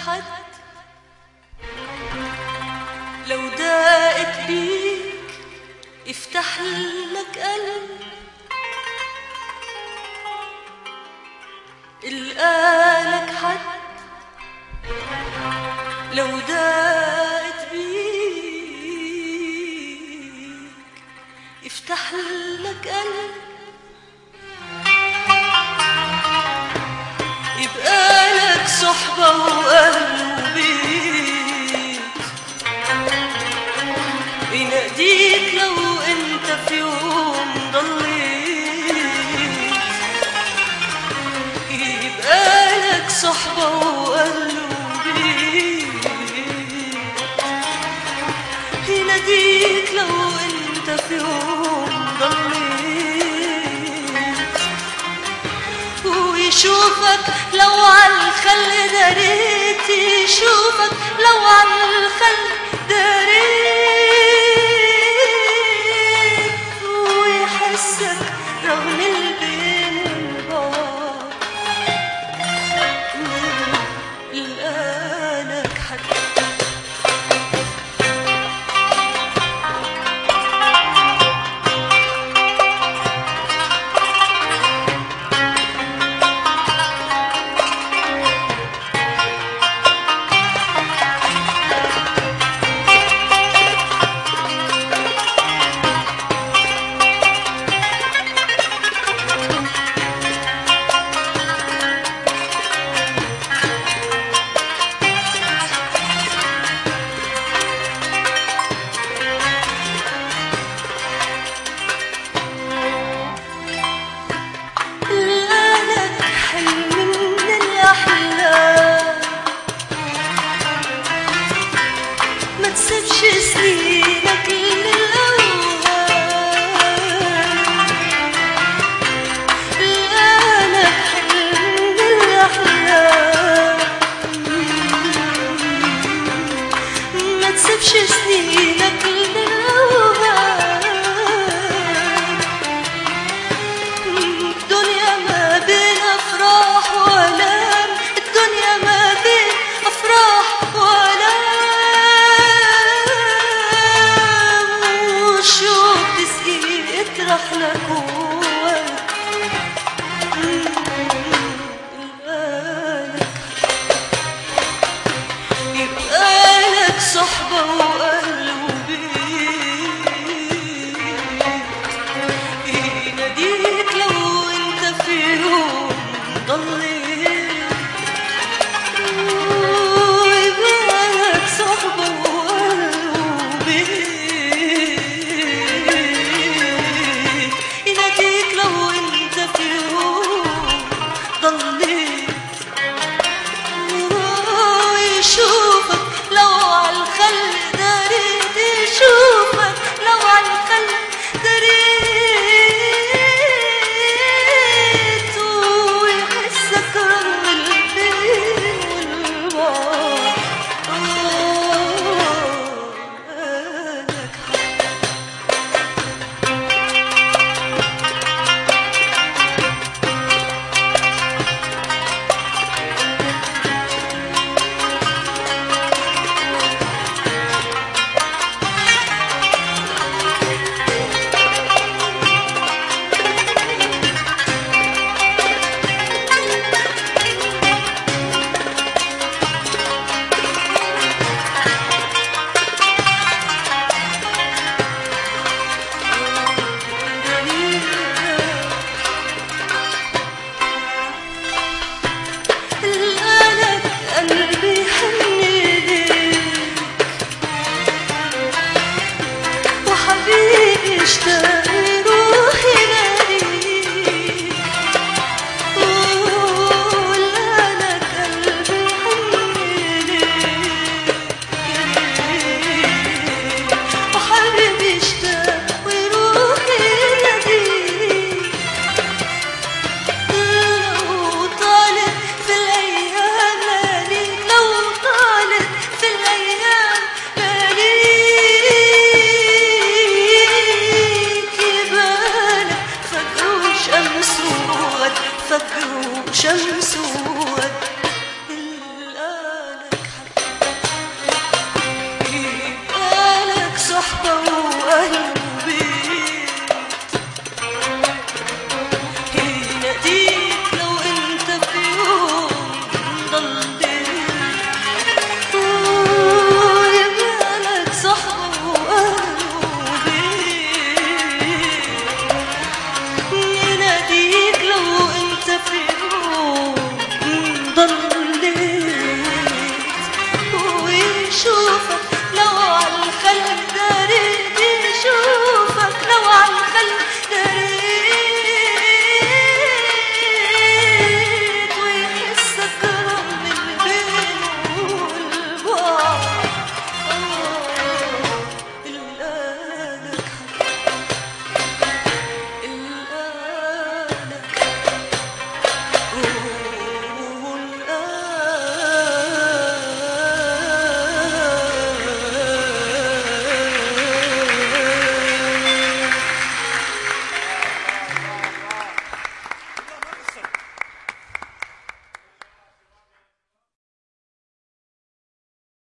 حد لو داقت بيك يفتح لك قلب القالك حد لو داقت بيك يفتح لك قلب يبقى لك صحبة وأهل وبيت يناديك لو انت في يوم ضليت يبقى لك صحبة وأهل وبيت يناديك لو انت في يوم ضليت ويشوفك لو عالخل داريت يشوفك لو عالخل داريت ويحسك رغم البين والبعد لقالك حد لقالك حلم من الأحلام ما تسيبش سنينك للأوهام لقالك حلم من الأحلام ما تسيبش سنينك للأوهام الدنيا ما بين أفراح وألام الدنيا ما بين أفراح وألام والشوق تسقي اطرح لك يبقى لك صحبة وأهل وبيت يناديك لو انت في يوم ضليت ويبقالك صحبة وقلبي يناديك لو انت في يوم ضليت ويشوفك لو عالخل داريت يشوفك لو عالخل داريت ويحسك رغم البين والبعد آه، لك الآلك قلبي حنيك وحبيبي اشتاق روحي ناديك والآلك قلبي حنيك وحبيبي اشتاق وروحي ناديك لو طالت في الأيام لياليك لو طالت في الأيام لياليك يبالك فجر وشمس وغد فجر وشمس وغد